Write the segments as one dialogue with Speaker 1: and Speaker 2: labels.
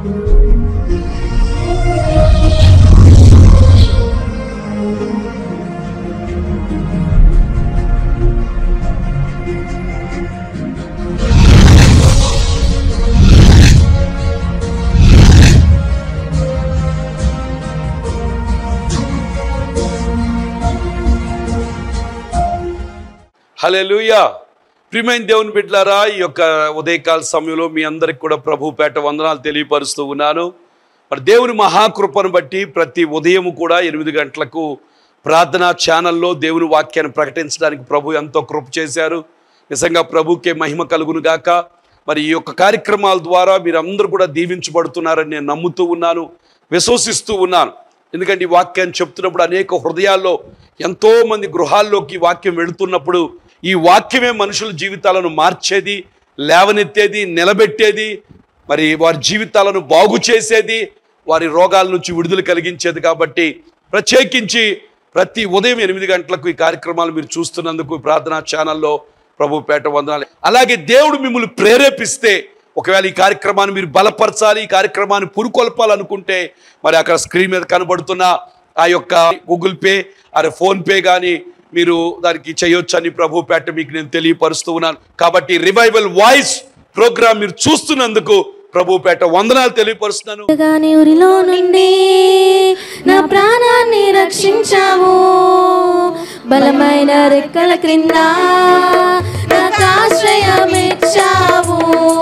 Speaker 1: హల్లెలూయా ప్రియమైన దేవుని బిడ్డలారా ఈ యొక్క ఉదయకాల సమయంలో మీ అందరికి కూడా ప్రభు పేట వందనాలు తెలియపరుస్తూ ఉన్నాను మరి దేవుని మహాకృపను బట్టి ప్రతి ఉదయం కూడా ఎనిమిది గంటలకు ప్రార్థనా ఛానల్లో దేవుని వాక్యాన్ని ప్రకటించడానికి ప్రభు ఎంతో కృప చేశారు నిజంగా ప్రభుకే మహిమ కలుగును గాక మరి ఈ యొక్క కార్యక్రమాల ద్వారా మీరందరూ కూడా దీవించబడుతున్నారని నేను నమ్ముతూ ఉన్నాను విశ్వసిస్తూ ఉన్నాను ఎందుకంటే ఈ వాక్యాన్ని చెప్తున్నప్పుడు అనేక హృదయాల్లో ఎంతో మంది గృహాల్లోకి ఈ వాక్యం వెళుతున్నప్పుడు ఈ వాక్యమే మనుషుల జీవితాలను మార్చేది లేవనెత్తేది నిలబెట్టేది మరి వారి జీవితాలను బాగు చేసేది వారి రోగాల నుంచి విడుదల కలిగించేది కాబట్టి ప్రత్యేకించి ప్రతి ఉదయం ఎనిమిది గంటలకు ఈ కార్యక్రమాలు మీరు చూస్తున్నందుకు ఈ ప్రార్థనా ఛానల్లో ప్రభు పేట వందనాలు అలాగే దేవుడు మిమ్మల్ని ప్రేరేపిస్తే ఒకవేళ ఈ కార్యక్రమాన్ని మీరు బలపరచాలి ఈ కార్యక్రమాన్ని పురుకొల్పాలనుకుంటే మరి అక్కడ స్క్రీన్ మీద కనబడుతున్న ఆ యొక్క గూగుల్ పే అరే ఫోన్ పే కానీ మీరు దానికి చేయొచ్చని ప్రభు పేట మీకు నేను తెలియపరుస్తూ ఉన్నాను కాబట్టి రివైవల్ వాయిస్ ప్రోగ్రామ్ మీరు చూస్తున్నందుకు ప్రభు పేట వందనాలు తెలియపరుస్తున్నాను
Speaker 2: గాని ఉరిలో నుండి నా ప్రాణాన్ని రక్షించావు బలమైన రెక్కల క్రింద నాకు ఆశ్రయమిచ్చావు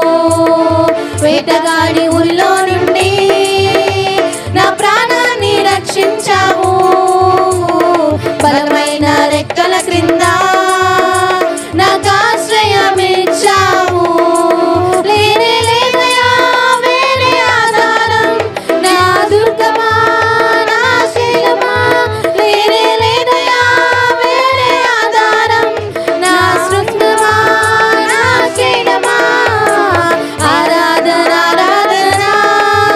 Speaker 2: వేటగాడి ఉరిలో నుండి నా ప్రాణాన్ని రక్షించావు బలమైన రెక్కల క్రింద నాకు ఆశ్రయమిచ్చావు లేనే లేదయా వేరే ఆధారం నా దుర్గమా నా శైలమా లేనే లేదయా వేరే ఆధారం నా శృంగమా నా శైలమా ఆరాధన ఆరాధన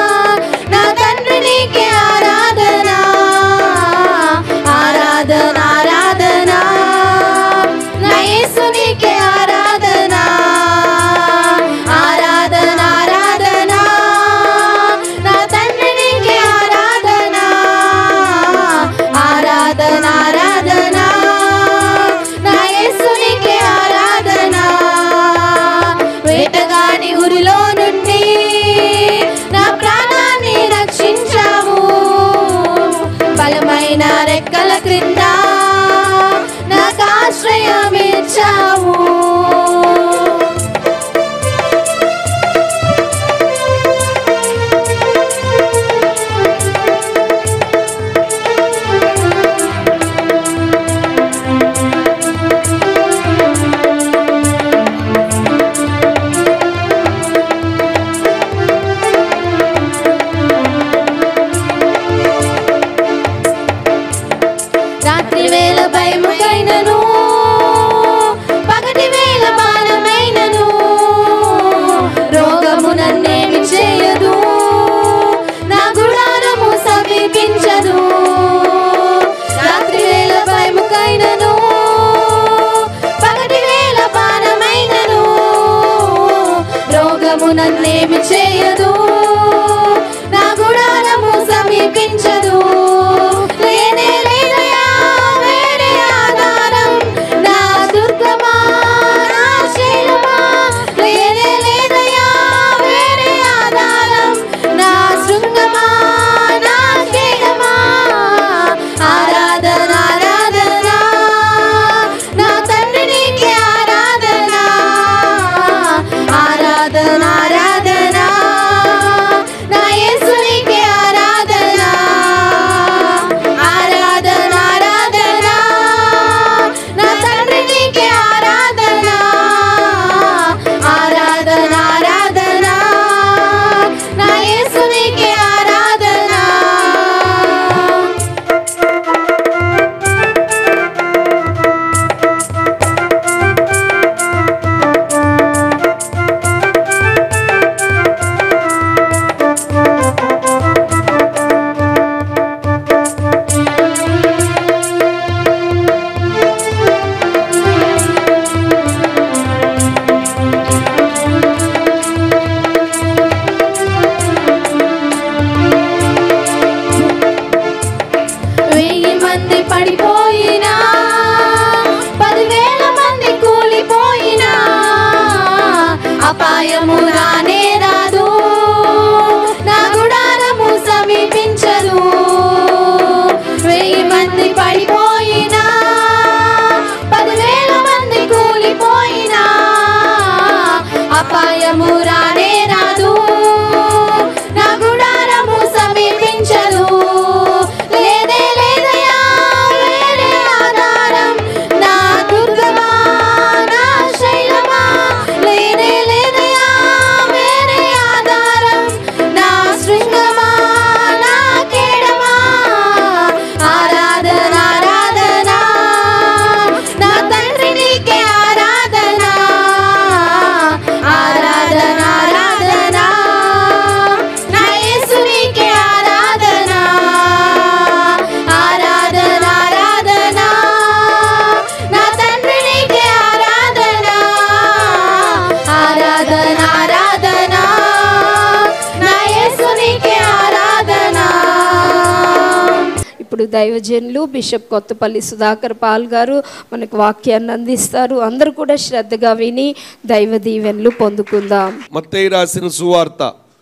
Speaker 3: ఇప్పుడు దైవజనులు బిషప్ కొత్తపల్లి సుధాకర్ పాల్ గారు మనకు వాక్యాన్ని అందిస్తారు అందరూ కూడా శ్రద్ధగా విని దైవ దీవెనలు పొందుకుందాం
Speaker 4: మత్తయి రాసిన సువార్త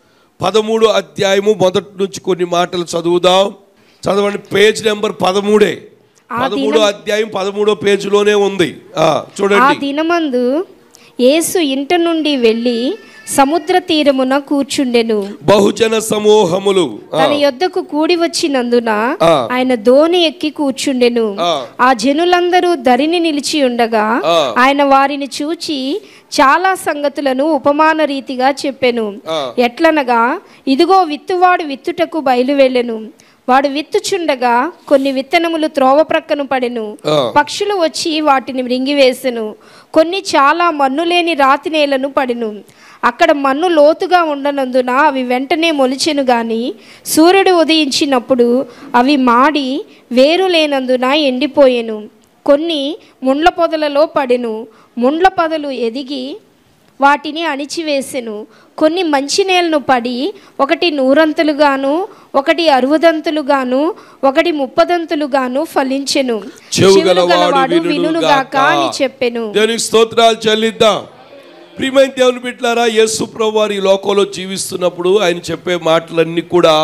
Speaker 4: పదమూడు అధ్యాయము మొదటి నుంచి కొన్ని మాటలు చదువుదాం చదవండి పేజ్ నెంబర్ పదమూడే పదమూడో అధ్యాయం పదమూడో పేజీలోనే ఉంది ఆ,
Speaker 3: ఆ
Speaker 4: చూడండి
Speaker 3: దినమందు యేసు ఇంట నుండి వెళ్ళి సముద్ర తీరమున కూర్చుండెను
Speaker 4: బహుజన సమూహములు ఆ,
Speaker 3: తన యొద్దకు కూడి వచ్చినందున
Speaker 4: ఆ.
Speaker 3: ఆయన దోణి ఎక్కి కూర్చుండెను
Speaker 4: ఆ.
Speaker 3: ఆ జనులందరూ ధరిని నిలిచి ఉండగా
Speaker 4: ఆ.
Speaker 3: ఆయన వారిని చూచి చాలా సంగతులను ఉపమాన రీతిగా చెప్పెను
Speaker 4: ఆ.
Speaker 3: ఎట్లనగా ఇదిగో విత్తువాడు విత్తుటకు బయలువెళ్ళెను వాడు విత్తుచుండగా కొన్ని విత్తనములు త్రోవ ప్రక్కన పడెను
Speaker 4: ఆ.
Speaker 3: పక్షులు వచ్చి వాటిని మృంగివేసెను కొన్ని చాలా మన్ను లేని రాతి నేలను పడెను అక్కడ మన్ను లోతుగా ఉండనందున అవి వెంటనే మొలిచెను గాని సూర్యుడు ఉదయించినప్పుడు అవి మాడి వేరు లేనందున ఎండిపోయెను కొన్ని ముండ్ల పొదలలో పడెను ముండ్ల పొదలు ఎదిగి వాటిని అణిచివేసెను కొన్ని మంచి నేలను పడి ఒకటి నూరంతులుగాను ఒకటి అరువదంతులుగాను ఒకటి ముప్పదంతులుగాను ఫలించెను
Speaker 4: చెవు
Speaker 3: చెవులు
Speaker 4: గలవాడు
Speaker 3: గలవాడు
Speaker 4: వినుగాక
Speaker 3: వినుగాక అని చెప్పెను
Speaker 4: దేవునికి స్తోత్రాలు చెల్లిద్దాం ప్రియమైన దేవుని బిడ్డలారా యేసు ప్రభు వారు ఈ లోకంలో జీవిస్తున్నప్పుడు ఆయన చెప్పే మాటలన్నీ కూడా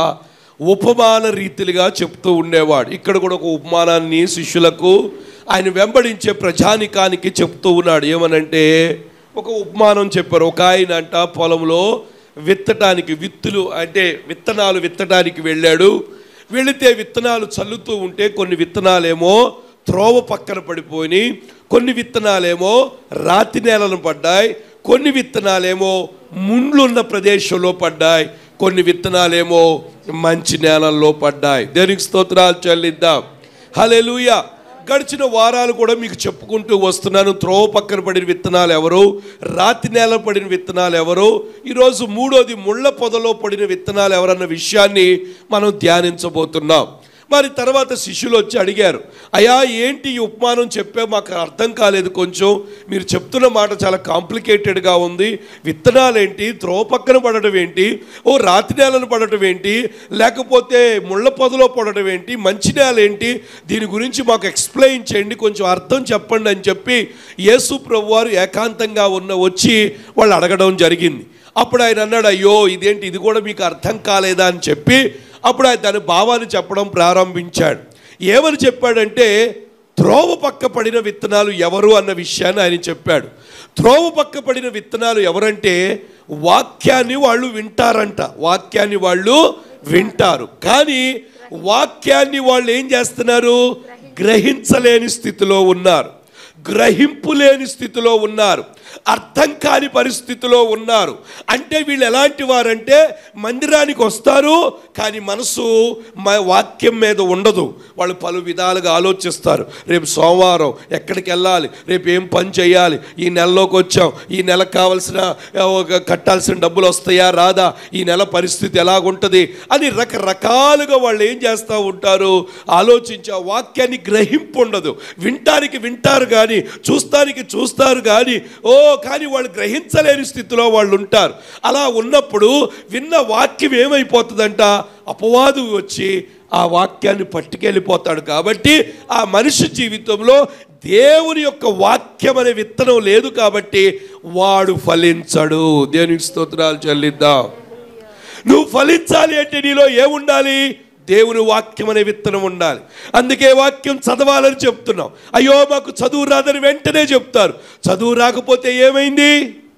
Speaker 4: ఉపమాన రీతిలుగా చెప్తూ ఉండేవాడు ఇక్కడ కూడా ఒక ఉపమానాన్ని శిష్యులకు ఆయన వెంబడించే ప్రజానికానికి చెప్తూ ఉన్నాడు ఏమనంటే ఒక ఉపమానం చెప్పారు ఒక ఆయన అంట పొలంలో విత్తటానికి విత్తులు అంటే విత్తనాలు విత్తడానికి వెళ్ళాడు వెళితే విత్తనాలు చల్లుతూ ఉంటే కొన్ని విత్తనాలేమో త్రోవ పక్కన పడిపోయి కొన్ని విత్తనాలేమో రాతి నేలను పడ్డాయి కొన్ని విత్తనాలేమో ముండ్లున్న ప్రదేశంలో పడ్డాయి కొన్ని విత్తనాలేమో మంచి నేలల్లో పడ్డాయి దేనికి స్తోత్రాలు చెల్లిద్దాం హల్లెలూయా గడిచిన వారాలు కూడా మీకు చెప్పుకుంటూ వస్తున్నాను త్రోవ పక్కన పడిన విత్తనాలు ఎవరు రాతి నేల పడిన విత్తనాలు ఎవరు ఈరోజు మూడోది ముళ్ళ పొదలో పడిన విత్తనాలు ఎవరన్న విషయాన్ని మనం ధ్యానించబోతున్నాం మరి తర్వాత శిష్యులు వచ్చి అడిగారు అయ్యా ఏంటి ఈ ఉపమానం చెప్పే మాకు అర్థం కాలేదు కొంచెం మీరు చెప్తున్న మాట చాలా కాంప్లికేటెడ్గా ఉంది విత్తనాలేంటి త్రోవ పక్కన పడటం ఏంటి ఓ రాతి నేలను పడటం ఏంటి లేకపోతే ముళ్ళ పొదలో పడటం ఏంటి మంచి నేల ఏంటి దీని గురించి మాకు ఎక్స్ప్లెయిన్ చేయండి కొంచెం అర్థం చెప్పండి అని చెప్పి యేసు ప్రభు వారు ఏకాంతంగా ఉన్న వచ్చి వాళ్ళు అడగడం జరిగింది అప్పుడు ఆయన అన్నాడు అయ్యో ఇదేంటి ఇది కూడా మీకు అర్థం కాలేదా అని చెప్పి అప్పుడు ఆయన దాని భావాన్ని చెప్పడం ప్రారంభించాడు ఏమని చెప్పాడంటే త్రోవ పక్క పడిన విత్తనాలు ఎవరు అన్న విషయాన్ని ఆయన చెప్పాడు త్రోవ పక్క పడిన విత్తనాలు ఎవరంటే వాక్యాన్ని వాళ్ళు వింటారంట వాక్యాన్ని వాళ్ళు వింటారు కానీ వాక్యాన్ని వాళ్ళు ఏం చేస్తున్నారు గ్రహించలేని స్థితిలో ఉన్నారు గ్రహింపు లేని స్థితిలో ఉన్నారు అర్థం కాని పరిస్థితిలో ఉన్నారు అంటే వీళ్ళు ఎలాంటి వారంటే మందిరానికి వస్తారు కానీ మనసు మ- వాక్యం మీద ఉండదు వాళ్ళు పలు విధాలుగా ఆలోచిస్తారు రేపు సోమవారం ఎక్కడికి వెళ్ళాలి రేపు ఏం పని చేయాలి ఈ నెలలోకి వచ్చాం ఈ నెలకు కావాల్సిన ఆ, ఒక కట్టాల్సిన డబ్బులు వస్తాయా రాదా ఈ నెల పరిస్థితి ఎలాగుంటుంది అని రకరకాలుగా వాళ్ళు ఏం చేస్తూ ఉంటారు ఆలోచించి ఆ వాక్యాన్ని గ్రహింపు ఉండదు వింటానికి వింటారు కానీ చూస్తానికి చూస్తారు కానీ ఓ కానీ వాళ్ళు గ్రహించలేని స్థితిలో వాళ్ళు ఉంటారు అలా ఉన్నప్పుడు విన్న వాక్యం ఏమైపోతుందంట అపవాదు వచ్చి ఆ వాక్యాన్ని పట్టుకెళ్ళిపోతాడు కాబట్టి ఆ మనిషి జీవితంలో దేవుని యొక్క వాక్యం అనే విత్తనం లేదు కాబట్టి వాడు ఫలించడు దేవునికి స్తోత్రాలు చెల్లిద్దాం నువ్వు ఫలించాలి అంటే నీలో ఏముండాలి దేవుని వాక్యం అనే విత్తనం ఉండాలి అందుకే వాక్యం చదవాలని చెప్తున్నాం అయ్యో మాకు చదువు రాదని వెంటనే చెప్తారు చదువు రాకపోతే ఏమైంది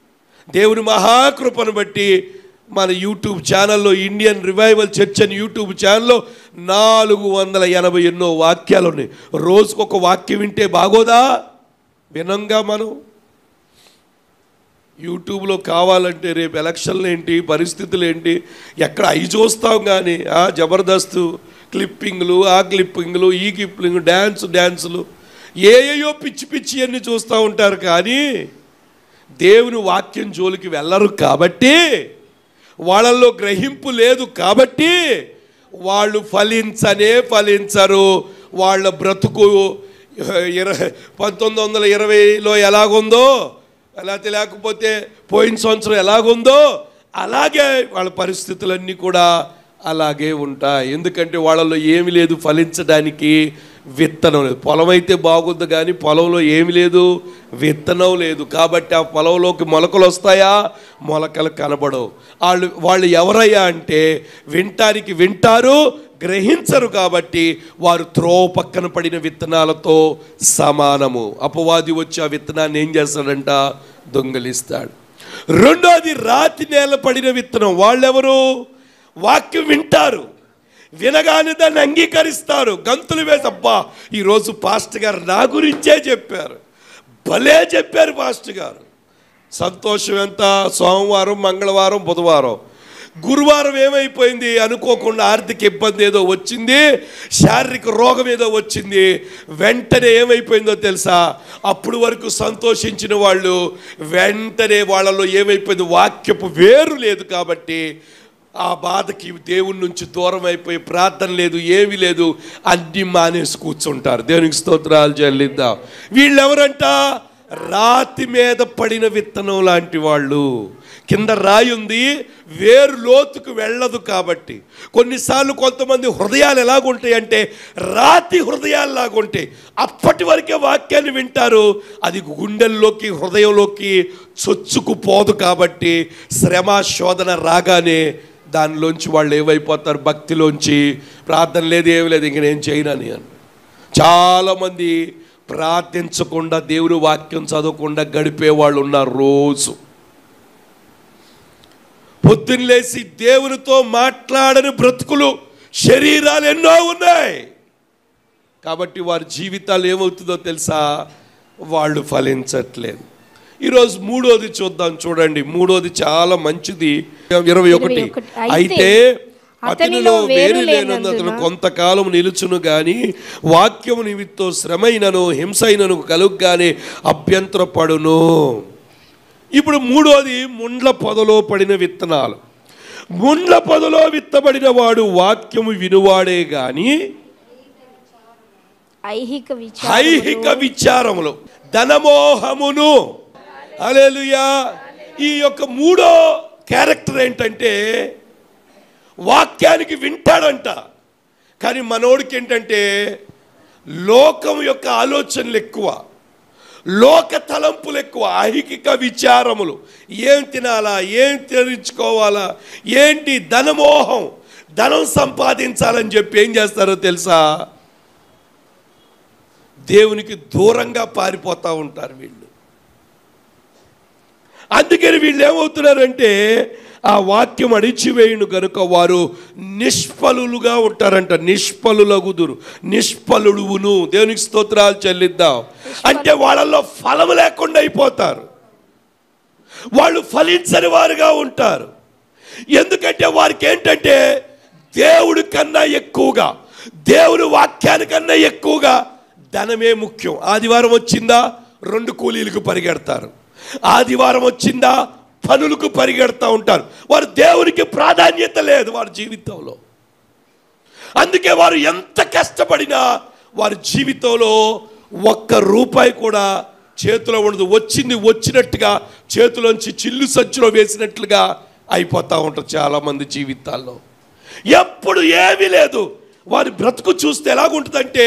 Speaker 4: దేవుని మహాకృపను బట్టి మన యూట్యూబ్ ఛానల్లో ఇండియన్ రివైవల్ చర్చ్ అని యూట్యూబ్ ఛానల్లో నాలుగు వందల ఎనభై ఎన్నో వాక్యాలు ఉన్నాయి రోజుకొక వాక్యం వింటే బాగోదా వినంగా మనం యూట్యూబ్లో కావాలంటే రేపు ఎలక్షన్లు ఏంటి పరిస్థితులు ఏంటి ఎక్కడ అవి చూస్తాం కానీ ఆ జబర్దస్త్ క్లిప్పింగ్లు ఆ క్లిప్పింగ్లు ఈ క్లిప్పింగ్ డ్యాన్స్ డ్యాన్సులు ఏయో పిచ్చి పిచ్చి అన్ని చూస్తూ ఉంటారు కానీ దేవుని వాక్యం జోలికి వెళ్ళరు కాబట్టి వాళ్ళల్లో గ్రహింపు లేదు కాబట్టి వాళ్ళు ఫలించనే ఫలించరు వాళ్ళ బ్రతుకు ఇరవై పంతొమ్మిది వందల ఇరవైలో ఎలాగుందో లేకపోతే లేకపోతే పోయిన సంవత్సరం ఎలాగుందో అలాగే వాళ్ళ పరిస్థితులన్నీ కూడా అలాగే ఉంటాయి ఎందుకంటే వాళ్ళలో ఏమి లేదు ఫలించడానికి విత్తనం లేదు పొలం అయితే బాగుంది కానీ పొలంలో ఏమి లేదు విత్తనం లేదు కాబట్టి ఆ పొలంలోకి మొలకలు వస్తాయా మొలకలు కనబడవు వాళ్ళు వాళ్ళు ఎవరయ్యా అంటే వింటానికి వింటారు గ్రహించరు కాబట్టి వారు త్రో పక్కన పడిన విత్తనాలతో సమానము అపవాది వచ్చి ఆ విత్తనాన్ని ఏం చేస్తాడంట దొంగలిస్తాడు రెండోది రాతి నేల పడిన విత్తనం వాళ్ళెవరు వాక్యం వింటారు వినగానే దాన్ని అంగీకరిస్తారు గంతులు వేసి అబ్బా ఈరోజు పాస్టర్ గారు నా గురించే చెప్పారు భలే చెప్పారు పాస్టర్ గారు సంతోషం ఎంత సోమవారం మంగళవారం బుధవారం గురువారం ఏమైపోయింది అనుకోకుండా ఆర్థిక ఇబ్బంది ఏదో వచ్చింది శారీరక రోగం ఏదో వచ్చింది వెంటనే ఏమైపోయిందో తెలుసా అప్పుడు వరకు సంతోషించిన వాళ్ళు వెంటనే వాళ్ళలో ఏమైపోయింది వాక్యపు వేరు లేదు కాబట్టి ఆ బాధకి దేవుని నుంచి దూరం అయిపోయి ప్రార్థన లేదు ఏమీ లేదు అన్ని మానేసి కూర్చుంటారు దేవునికి స్తోత్రాలు చెల్లిద్దాం వీళ్ళెవరంట రాతి మీద పడిన విత్తనం లాంటి వాళ్ళు కింద రాయి ఉంది వేరు లోతుకు వెళ్ళదు కాబట్టి కొన్నిసార్లు కొంతమంది హృదయాలు ఎలాగుంటాయి అంటే రాతి హృదయాల్లాగా ఉంటాయి అప్పటి వరకే వాక్యాన్ని వింటారు అది గుండెల్లోకి హృదయంలోకి చొచ్చుకుపోదు కాబట్టి శ్రమ శోధన రాగానే దానిలోంచి వాళ్ళు ఏమైపోతారు భక్తిలోంచి ప్రార్థన లేదు ఏమి లేదు ఇంక నేను చేయనని అని చాలామంది ప్రార్థించకుండా దేవుని వాక్యం చదవకుండా గడిపే వాళ్ళు ఉన్నారు రోజు పొద్దున్న లేచి దేవునితో మాట్లాడని బ్రతుకులు శరీరాలు ఎన్నో ఉన్నాయి కాబట్టి వారి జీవితాలు ఏమవుతుందో తెలుసా వాళ్ళు ఫలించట్లేదు ఈరోజు మూడోది చూద్దాం చూడండి మూడోది చాలా మంచిది ఇరవై ఒకటి
Speaker 3: 21.
Speaker 4: అయితే
Speaker 3: అతనిలో
Speaker 4: అతనిలో
Speaker 3: వేరు
Speaker 4: వేరు లేనందున
Speaker 3: లేనందున
Speaker 4: కొంతకాలం నిలుచును గాని వాక్యము నిమిత్తం శ్రమైనను హింసైనను కలుగ్గానే అభ్యంతరపడును ఇప్పుడు మూడోది ముండ్ల పొదలో పడిన విత్తనాలు ముండ్ల పొదలో విత్తబడిన వాడు వాక్యము వినువాడే గాని
Speaker 3: ఐహిక విచారం
Speaker 4: ఐహిక విచారములు ధనమోహమును అలేలుయా ఈ యొక్క మూడో క్యారెక్టర్ ఏంటంటే వాక్యానికి వింటాడంట కానీ మనోడికి ఏంటంటే లోకం యొక్క ఆలోచనలు ఎక్కువ లోక తలంపులు ఎక్కువ ఐహిక విచారములు ఏం తినాలా ఏం తెరించుకోవాలా ఏంటి ధనమోహం ధనం సంపాదించాలని చెప్పి ఏం చేస్తారో తెలుసా దేవునికి దూరంగా పారిపోతూ ఉంటారు వీళ్ళు అందుకని వీళ్ళు ఏమవుతున్నారంటే ఆ వాక్యం అడిచివేయును గనుక వారు నిష్ఫలులుగా ఉంటారంట నిష్ఫలులగుదురు నిష్ఫలుడువును దేవునికి స్తోత్రాలు చెల్లిద్దాం అంటే వాళ్ళల్లో ఫలం లేకుండా అయిపోతారు వాళ్ళు ఫలించని వారుగా ఉంటారు ఎందుకంటే వారికి ఏంటంటే దేవుడి కన్నా ఎక్కువగా దేవుని వాక్యానికన్నా ఎక్కువగా ధనమే ముఖ్యం ఆదివారం వచ్చిందా రెండు కూలీలకు పరిగెడతారు ఆదివారం వచ్చిందా పనులకు పరిగెడతా ఉంటారు వారు దేవునికి ప్రాధాన్యత లేదు వారి జీవితంలో అందుకే వారు ఎంత కష్టపడినా వారి జీవితంలో ఒక్క రూపాయి కూడా చేతిలో ఉండదు వచ్చింది వచ్చినట్టుగా చేతిలోంచి చిల్లు సంచిలో వేసినట్లుగా అయిపోతూ ఉంటుంది చాలామంది జీవితాల్లో ఎప్పుడు ఏమీ లేదు వారి బ్రతుకు చూస్తే ఎలాగుంటుందంటే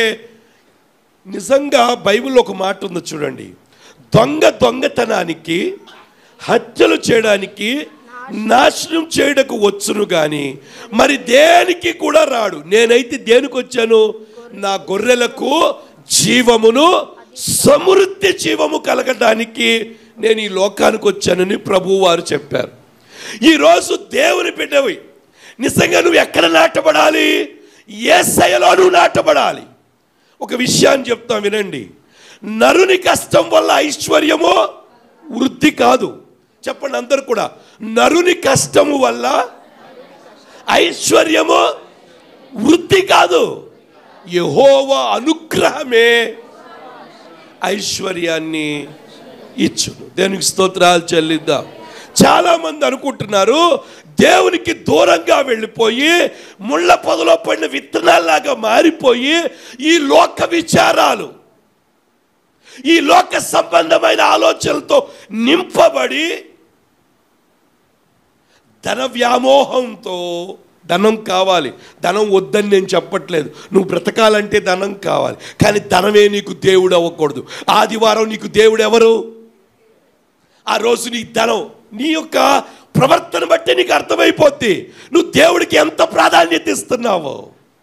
Speaker 4: నిజంగా బైబిల్లో ఒక మాట ఉంది చూడండి దొంగ దొంగతనానికి హత్యలు చేయడానికి నాశనం చేయడకు వచ్చును కానీ మరి దేనికి కూడా రాడు నేనైతే దేనికి వచ్చాను నా గొర్రెలకు జీవమును సమృద్ధి జీవము కలగడానికి నేను ఈ లోకానికి వచ్చానని ప్రభువు వారు చెప్పారు ఈరోజు దేవుని బిడ్డవి నిజంగా నువ్వు ఎక్కడ నాటబడాలి ఏ శయలో నువ్వు నాటబడాలి ఒక విషయాన్ని చెప్తాం వినండి నరుని కష్టం వల్ల ఐశ్వర్యము వృద్ధి కాదు చెప్పండి అందరు కూడా నరుని కష్టము వల్ల ఐశ్వర్యము వృద్ధి కాదు యహోవ అనుగ్రహమే ఐశ్వర్యాన్ని ఇచ్చును దేనికి స్తోత్రాలు చెల్లిద్దాం చాలా మంది అనుకుంటున్నారు దేవునికి దూరంగా వెళ్ళిపోయి ముళ్ళ పొదలో పడిన విత్తనాల్లాగా మారిపోయి ఈ లోక విచారాలు ఈ లోక సంబంధమైన ఆలోచనలతో నింపబడి ధన వ్యామోహంతో ధనం కావాలి ధనం వద్దని నేను చెప్పట్లేదు నువ్వు బ్రతకాలంటే ధనం కావాలి కానీ ధనమే నీకు దేవుడు అవ్వకూడదు ఆదివారం నీకు దేవుడు ఎవరు ఆ రోజు నీ ధనం నీ యొక్క ప్రవర్తన బట్టి నీకు అర్థమైపోద్ది నువ్వు దేవుడికి ఎంత ప్రాధాన్యత ఇస్తున్నావో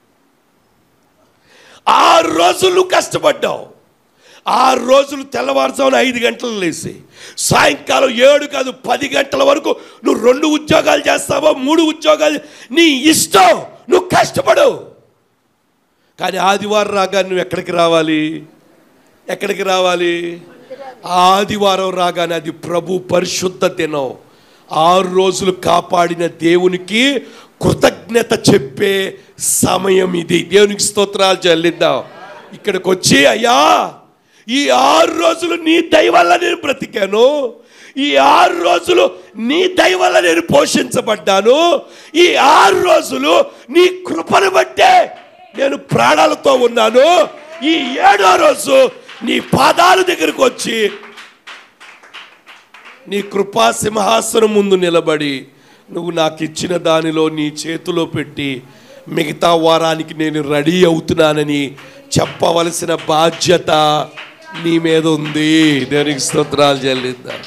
Speaker 4: ఆరు రోజులు నువ్వు కష్టపడ్డావు ఆరు రోజులు తెల్లవారుజామున ఐదు గంటలు లేసి సాయంకాలం ఏడు కాదు పది గంటల వరకు నువ్వు రెండు ఉద్యోగాలు చేస్తావో మూడు ఉద్యోగాలు నీ ఇష్టం నువ్వు కష్టపడు కానీ ఆదివారం రాగా నువ్వు ఎక్కడికి రావాలి ఎక్కడికి రావాలి ఆదివారం రాగానే అది ప్రభు పరిశుద్ధ దినం ఆరు రోజులు కాపాడిన దేవునికి కృతజ్ఞత చెప్పే సమయం ఇది దేవునికి స్తోత్రాలు చెల్లిద్దాం ఇక్కడికి వచ్చి అయ్యా ఈ ఆరు రోజులు నీ దయ వల్ల నేను బ్రతికాను ఈ ఆరు రోజులు నీ దయ వల్ల నేను పోషించబడ్డాను ఈ ఆరు రోజులు నీ కృపను బట్టే నేను ప్రాణాలతో ఉన్నాను ఈ ఏడో రోజు నీ పాదాల దగ్గరకు వచ్చి నీ కృపా సింహాసనం ముందు నిలబడి నువ్వు నాకు ఇచ్చిన దానిలో నీ చేతిలో పెట్టి మిగతా వారానికి నేను రెడీ అవుతున్నానని చెప్పవలసిన బాధ్యత నీ మీద ఉంది దేనికి స్తోత్రాలు చెల్లిద్దాం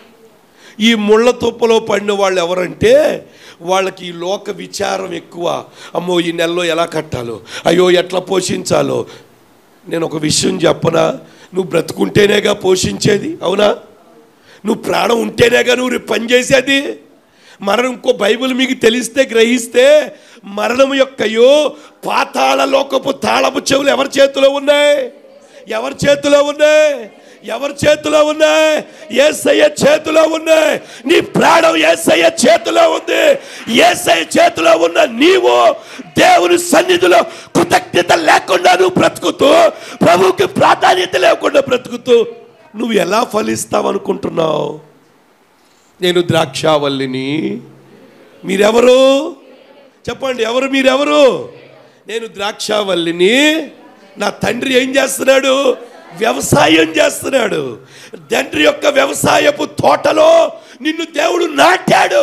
Speaker 4: ఈ ముళ్ళ తుప్పలో పడిన వాళ్ళు ఎవరంటే వాళ్ళకి ఈ లోక విచారం ఎక్కువ అమ్మో ఈ నెలలో ఎలా కట్టాలో అయ్యో ఎట్లా పోషించాలో నేను ఒక విషయం చెప్పనా నువ్వు బ్రతుకుంటేనేగా పోషించేది అవునా నువ్వు ప్రాణం ఉంటేనేగా నువ్వు రేపు పని చేసేది మరణం ఇంకో బైబిల్ మీకు తెలిస్తే గ్రహిస్తే మరణం యొక్కయో పాతాళ లోకపు తాళపు చెవులు ఎవరి చేతిలో ఉన్నాయి ఎవరి చేతిలో ఉన్నాయి ఎవరి చేతిలో ఉన్నాయి ఏసయ్య చేతిలో ఉన్నాయి నీ ప్రాణం ఏసయ్య చేతిలో ఉంది ఏసయ్య చేతిలో ఉన్న నీవు దేవుని సన్నిధిలో కృతజ్ఞత లేకుండా నువ్వు బ్రతుకుతూ ప్రభువుకి ప్రాధాన్యత లేకుండా బ్రతుకుతూ నువ్వు ఎలా ఫలిస్తావు అనుకుంటున్నావు నేను ద్రాక్షావల్లిని మీరెవరు చెప్పండి ఎవరు మీరెవరు నేను ద్రాక్షావల్లిని నా తండ్రి ఏం చేస్తున్నాడు వ్యవసాయం చేస్తున్నాడు తండ్రి యొక్క వ్యవసాయపు తోటలో నిన్ను దేవుడు నాటాడు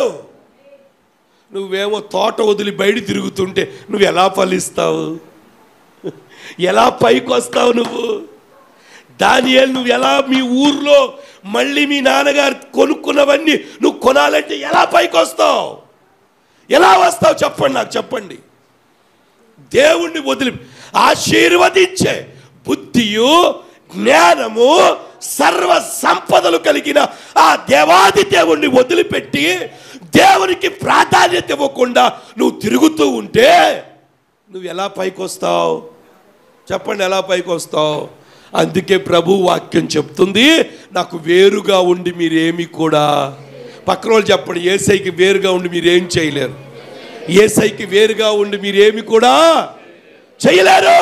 Speaker 4: నువ్వేమో తోట వదిలి బయట తిరుగుతుంటే నువ్వు ఎలా ఫలిస్తావు ఎలా పైకి వస్తావు నువ్వు దానియేలు నువ్వు ఎలా మీ ఊర్లో మళ్ళీ మీ నాన్నగారు కొనుక్కున్నవన్నీ నువ్వు కొనాలంటే ఎలా పైకి వస్తావు ఎలా వస్తావు చెప్పండి నాకు చెప్పండి దేవుణ్ణి వదిలి ఆశీర్వదించే బుద్ధియు జ్ఞానము సర్వ సంపదలు కలిగిన ఆ దేవాది దేవుణ్ణి వదిలిపెట్టి దేవునికి ప్రాధాన్యత ఇవ్వకుండా నువ్వు తిరుగుతూ ఉంటే నువ్వు ఎలా పైకి వస్తావు చెప్పండి ఎలా పైకి వస్తావు అందుకే ప్రభు వాక్యం చెప్తుంది నాకు వేరుగా ఉండి మీరేమి కూడా పక్కన వాళ్ళు చెప్పండి ఏసైకి వేరుగా ఉండి మీరేం చేయలేరు ఏసైకి వేరుగా ఉండి మీరేమి కూడా చేయలేరు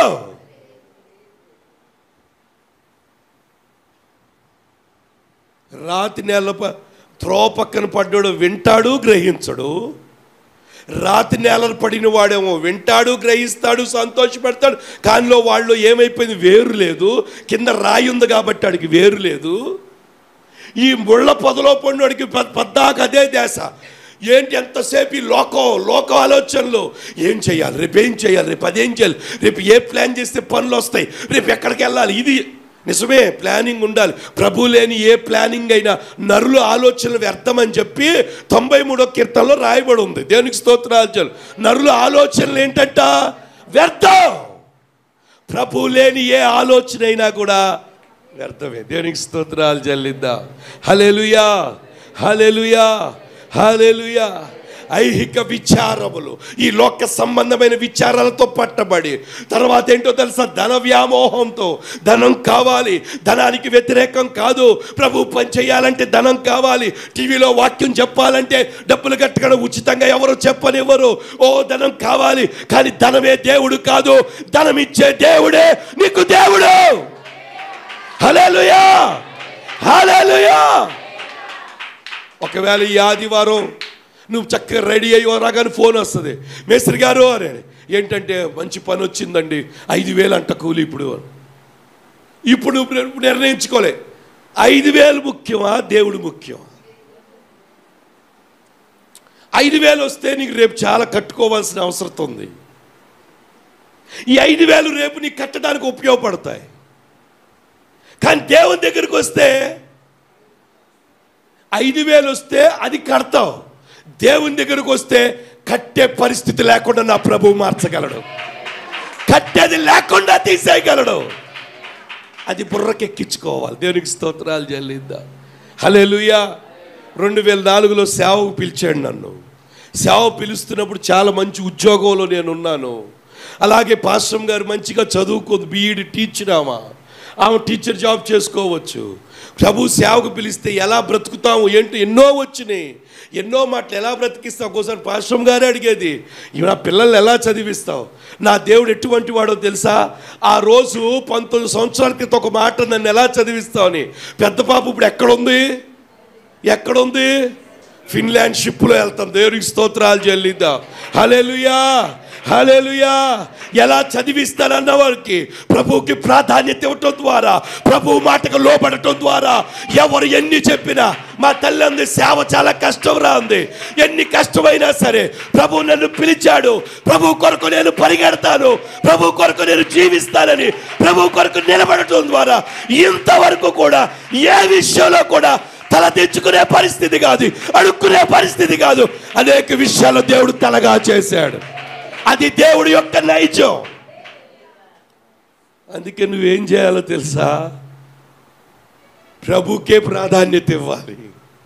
Speaker 4: రాతి నేల ప- త్రోవ పక్కన పడ్డాడు వింటాడు గ్రహించడు రాతి నేలన పడిన వాడేమో వింటాడు గ్రహిస్తాడు సంతోషపెడతాడు కానిలో వాళ్ళు ఏమైపోయింది వేరు లేదు కింద రాయి ఉంది కాబట్టి వాడికి వేరు లేదు ఈ ముళ్ళ పొదలో పడినోడికి ప- పద్దాక అదే దేశ ఏంటి ఎంతసేపు ఈ లోకం లోక ఆలోచనలు ఏం చేయాలి రేపు ఏం చేయాలి రేపు అదేం చేయాలి రేపు ఏ ప్లాన్ చేస్తే పనులు వస్తాయి రేపు ఎక్కడికి వెళ్ళాలి ఇది నిజమే ప్లానింగ్ ఉండాలి ప్రభు లేని ఏ ప్లానింగ్ అయినా నరులు ఆలోచనలు వ్యర్థమని చెప్పి తొంభై మూడో కీర్తనలో రాయబడి ఉంది దేవునికి స్తోత్రాలు చాలు నరుల ఆలోచనలు ఏంటంట వ్యర్థం ప్రభు లేని ఏ ఆలోచన అయినా కూడా వ్యర్థమే దేవునికి స్తోత్రాలు చెల్లిద్దాం హలెలుయా హలెలుయా హలెలుయా ఐహిక విచారములు ఈ లోక సంబంధమైన విచారాలతో పట్టబడి తర్వాత ఏంటో తెలుసా ధన వ్యామోహంతో ధనం కావాలి ధనానికి వ్యతిరేకం కాదు ప్రభు పని చేయాలంటే ధనం కావాలి టీవీలో వాక్యం చెప్పాలంటే డబ్బులు కట్టడం ఉచితంగా ఎవరు చెప్పనివ్వరు ఓ ధనం కావాలి కానీ ధనమే దేవుడు కాదు ధనం ఇచ్చే దేవుడే నీకు దేవుడు హల్లెలూయా హల్లెలూయా ఒకవేళ ఈ ఆదివారం నువ్వు చక్కగా రెడీ అయ్యి రాగానే ఫోన్ వస్తుంది మేస్త్రి గారు అని ఏంటంటే మంచి పని వచ్చిందండి ఐదు వేలు అంట కూలి ఇప్పుడు ఇప్పుడు నువ్వు నిర్- నిర్ణయించుకోలే ఐదు వేలు ముఖ్యమా దేవుడు ముఖ్యం ఐదు వేలు వస్తే నీకు రేపు చాలా కట్టుకోవాల్సిన అవసరం ఉంది ఈ ఐదు వేలు రేపు నీకు కట్టడానికి ఉపయోగపడతాయి కానీ దేవుని దగ్గరికి వస్తే ఐదు వేలు వస్తే అది కడతావు దేవుని దగ్గరకు వస్తే కట్టే పరిస్థితి లేకుండా నా ప్రభువు మార్చగలడు కట్టేది లేకుండా తీసేయగలడు అది బుర్రకెక్కించుకోవాలి దేవునికి స్తోత్రాలు చెల్లిద్దా హల్లెలూయా రెండు వేల నాలుగులో సేవకు పిలిచాడు నన్ను సేవ పిలుస్తున్నప్పుడు చాలా మంచి ఉద్యోగంలో నేను ఉన్నాను అలాగే పాశ్రం గారు మంచిగా చదువుకుంది బీఈడి టీచర్ ఆమె ఆమె టీచర్ జాబ్ చేసుకోవచ్చు ప్రభు సేవకు పిలిస్తే ఎలా బ్రతుకుతాము ఏంటి ఎన్నో వచ్చినాయి ఎన్నో మాటలు ఎలా బ్రతికిస్తావు ఒక్కోసారి పాశ్రం గారే అడిగేది ఇవి నా పిల్లల్ని ఎలా చదివిస్తావు నా దేవుడు ఎటువంటి వాడో తెలుసా ఆ రోజు పంతొమ్మిది సంవత్సరాల క్రితం ఒక మాట నన్ను ఎలా చదివిస్తావు అని పెద్ద పాప ఇప్పుడు ఎక్కడుంది ఎక్కడుంది ఫిన్లాండ్ షిప్లో వెళ్తాం దేవునికి స్తోత్రాలు చెల్లిద్దాం హలేలుయా హలేలుయా ఎలా చదివిస్తానన్న వారికి ప్రభువుకి ప్రాధాన్యత ఇవ్వటం ద్వారా ప్రభు మాటకు లోపడటం ద్వారా ఎవరు ఎన్ని చెప్పినా మా తల్లి అంది సేవ చాలా కష్టం రా ఉంది ఎన్ని కష్టమైనా సరే ప్రభు నన్ను పిలిచాడు ప్రభు కొరకు నేను పరిగెడతాను ప్రభు కొరకు నేను జీవిస్తానని ప్రభు కొరకు నిలబడటం ద్వారా ఇంతవరకు కూడా ఏ విషయంలో కూడా తల తెచ్చుకునే పరిస్థితి కాదు అడుక్కునే పరిస్థితి కాదు అనేక విషయాల్లో దేవుడు తలగా చేశాడు అది దేవుడి యొక్క నైజం అందుకే నువ్వేం చేయాలో తెలుసా ప్రభుకే ప్రాధాన్యత ఇవ్వాలి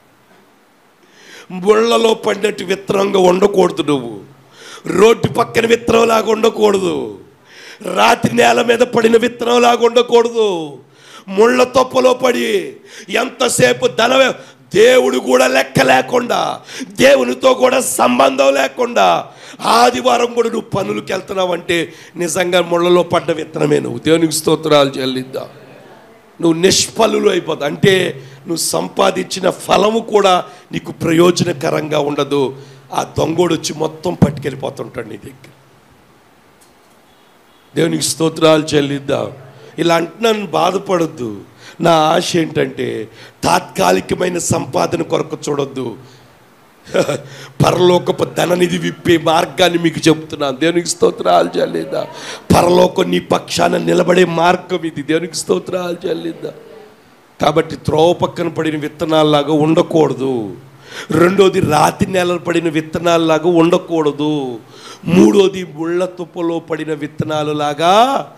Speaker 4: ముళ్ళలో పడినట్టు విత్తనంగా ఉండకూడదు నువ్వు రోడ్డు పక్కన విత్తనంలాగా ఉండకూడదు రాత్రి నేల మీద పడిన విత్తనంలాగా ఉండకూడదు ముళ్ళ తొప్పలో పడి ఎంతసేపు ధన దేవుడు కూడా లెక్క లేకుండా దేవునితో కూడా సంబంధం లేకుండా ఆదివారం కూడా నువ్వు పనులకు వెళ్తున్నావు అంటే నిజంగా ముళ్ళలో పడ్డ విత్తనమే నువ్వు దేవునికి స్తోత్రాలు చెల్లిద్దా నువ్వు నిష్ఫలులు అయిపోతావు అంటే నువ్వు సంపాదించిన ఫలము కూడా నీకు ప్రయోజనకరంగా ఉండదు ఆ దొంగోడు వచ్చి మొత్తం పట్టుకెళ్ళిపోతుంటాడు నీ దగ్గర దేవునికి స్తోత్రాలు చెల్లిద్దాం ఇలా అంటున్నాను బాధపడొద్దు నా ఆశ ఏంటంటే తాత్కాలికమైన సంపాదన కొరకు చూడొద్దు పరలోకపు ధననిధి విప్పే మార్గాన్ని మీకు చెప్తున్నాను దేవునికి స్తోత్రాలు చెల్లిద్దా పరలోకం నీ పక్షాన నిలబడే మార్గం ఇది దేవునికి స్తోత్రాలు చెల్లిద్దా కాబట్టి త్రోవ పక్కన పడిన విత్తనాల్లాగా ఉండకూడదు రెండోది రాతి నేల పడిన విత్తనాల్లాగా ఉండకూడదు మూడోది ముళ్ళ తుప్పలో పడిన విత్తనాలు లాగా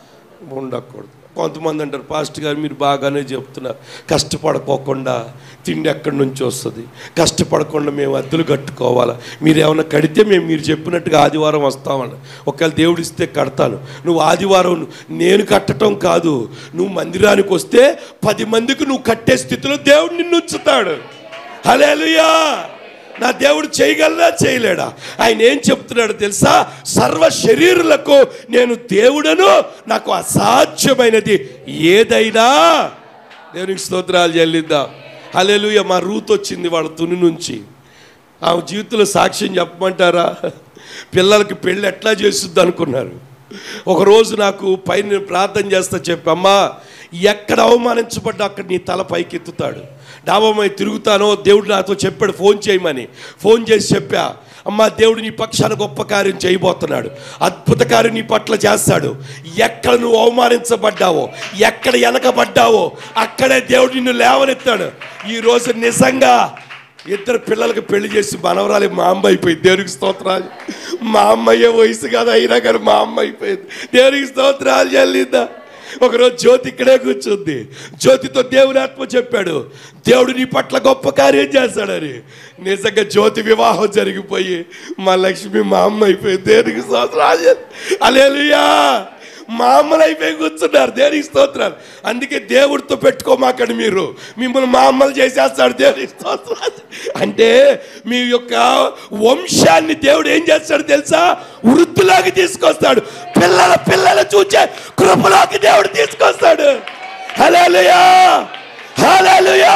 Speaker 4: ఉండకూడదు కొంతమంది అంటారు పాస్ట్ గారు మీరు బాగానే చెప్తున్నారు కష్టపడుకోకుండా తిండి ఎక్కడి నుంచి వస్తుంది కష్టపడకుండా మేము అద్దెలు కట్టుకోవాలా మీరు ఏమైనా కడితే మేము మీరు చెప్పినట్టుగా ఆదివారం వస్తామని ఒకవేళ దేవుడు ఇస్తే కడతాను నువ్వు ఆదివారం నేను కట్టడం కాదు నువ్వు మందిరానికి వస్తే పది మందికి నువ్వు కట్టే స్థితిలో దేవుడు నిన్ను ఉంచుతాడు హలేలుయా నా దేవుడు చేయగలరా చేయలేడా ఆయన ఏం చెప్తున్నాడు తెలుసా సర్వ శరీరులకు నేను దేవుడను నాకు అసాధ్యమైనది ఏదైనా దేవునికి స్తోత్రాలు చెల్లిద్దాం హలేలుయ మా రూత్ వచ్చింది వాళ్ళ తుని నుంచి ఆమె జీవితంలో సాక్ష్యం చెప్పమంటారా పిల్లలకి పెళ్ళి ఎట్లా చేస్తుంది అనుకున్నారు ఒకరోజు నాకు పైన ప్రార్థన చేస్తా చెప్పి అమ్మా ఎక్కడ అవమానించబడ్డా అక్కడ నీ తల పైకెత్తుతాడు డాబామై తిరుగుతానో దేవుడు నాతో చెప్పాడు ఫోన్ చేయమని ఫోన్ చేసి చెప్పా అమ్మా దేవుడు నీ పక్షాన గొప్ప కార్యం చేయబోతున్నాడు అద్భుత కార్యం నీ పట్ల చేస్తాడు ఎక్కడ నువ్వు అవమానించబడ్డావో ఎక్కడ వెనకబడ్డావో అక్కడే దేవుడు నిన్ను లేవనెత్తాడు ఈ రోజు నిజంగా ఇద్దరు పిల్లలకి పెళ్లి చేసి మనవరాలి మా అమ్మ అయిపోయింది దేవునికి స్తోత్రాలు మా అమ్మయ్యే వయసు కాదు అయినా కానీ మా అమ్మ అయిపోయింది దేవునికి స్తోత్రాలు చెల్లిద్దా ఒకరోజు జ్యోతి ఇక్కడే కూర్చుంది జ్యోతితో దేవుని ఆత్మ చెప్పాడు దేవుడు నీ పట్ల గొప్ప కార్యం చేస్తాడని నిజంగా జ్యోతి వివాహం జరిగిపోయి మా లక్ష్మి మా అమ్మ అయిపోయింది దేవునికి స్తోత్రాలు అలేలుయా మా అమ్మలు అయిపోయి కూర్చున్నారు దేనికి స్తోత్రాలు అందుకే దేవుడితో పెట్టుకోమాకండి మీరు మిమ్మల్ని మా అమ్మలు చేసేస్తాడు దేవునికి స్తోత్రాలు అంటే మీ యొక్క వంశాన్ని దేవుడు ఏం చేస్తాడు తెలుసా వృత్తిలోకి తీసుకొస్తాడు పిల్లల పిల్లలు చూచే కృపలోకి దేవుడు తీసుకొస్తాడు హలేలుయా హలేలుయా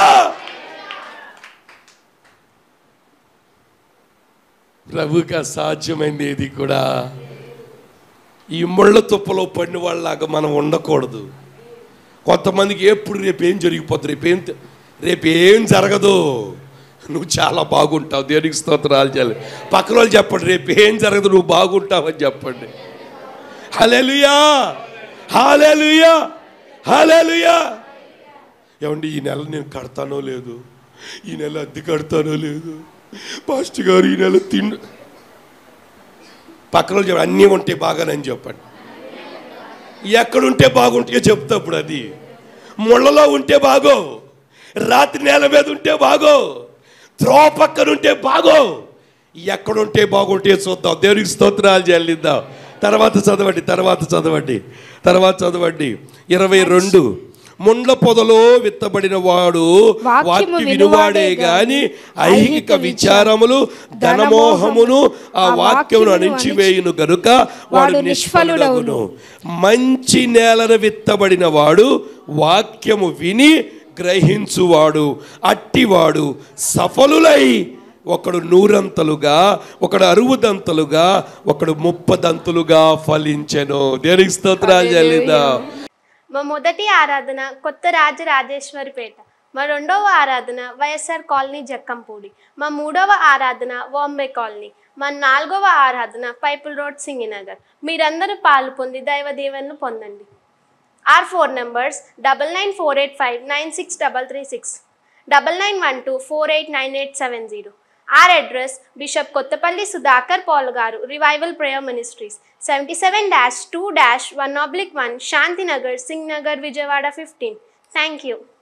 Speaker 4: ప్రభుకి అసాధ్యమైంది ఏది కూడా ఈ ముళ్ళ తుప్పలో పడిన వాళ్ళలాగా మనం ఉండకూడదు కొంతమందికి ఎప్పుడు రేపు ఏం జరిగిపోతుంది రేపు ఏం రేపు ఏం జరగదు నువ్వు చాలా బాగుంటావు దేనికి స్తోత్రాలు చేయాలి పక్కన వాళ్ళు చెప్పండి రేపు ఏం జరగదు నువ్వు బాగుంటావని చెప్పండి హలెలుయా హాలెలుయా హాలెలుయా ఏమండి ఈ నెల నేను కడతానో లేదు ఈ నెల అద్దె కడతానో లేదు పాస్టర్ గారు ఈ నెల తిండి పక్కన వాళ్ళు చెప్పండి అన్నీ ఉంటే బాగానని చెప్పండి ఎక్కడుంటే బాగుంటాయో చెప్తా ఇప్పుడు అది ముళ్ళలో ఉంటే బాగో రాత్రి నేల మీద ఉంటే బాగో త్రో పక్కన ఉంటే బాగో ఎక్కడుంటే బాగుంటే చూద్దాం దేవునికి స్తోత్రాలు చెల్లిద్దాం తర్వాత చదవండి తర్వాత చదవండి తర్వాత చదవండి ఇరవై రెండు ముండ్ల పొదలో విత్తబడిన వాడు
Speaker 3: వాక్యము
Speaker 4: వాక్య
Speaker 3: వినువాడే
Speaker 4: వినువాడే గాని ఐహిక విచారములు ధనమోహమును ఆ వాక్యమును అణించివేయును గనుక వాడు
Speaker 3: వాడు
Speaker 4: నిష్ఫలుడగును మంచి నేలను విత్తబడిన వాడు వాక్యము విని గ్రహించువాడు అట్టివాడు సఫలులై ఒకడు నూరంతలుగా ఒకడు అరువుదంతలుగా ఒకడు ముప్పదంతులుగా ఫలించెను దేనికి స్తోత్రాలు చెల్లిదా
Speaker 5: మా మొదటి ఆరాధన కొత్త రాజరాజేశ్వరిపేట మా రెండవ ఆరాధన వైఎస్ఆర్ కాలనీ జక్కంపూడి మా మూడవ ఆరాధన వాంబే కాలనీ మా నాలుగవ ఆరాధన పైపుల్ రోడ్ సింగినగర్ మీరందరూ పాలు పొంది దైవ దీవెనలు పొందండి our four numbers double nine four eight five nine six double three six double nine one two four eight nine eight seven zero our address bishop Kothapalli Sudhakar Paul గారు revival prayer ministries seventy seven dash two dash one oblique one Shantinagar Singh Nagar Vijayawada fifteen thank you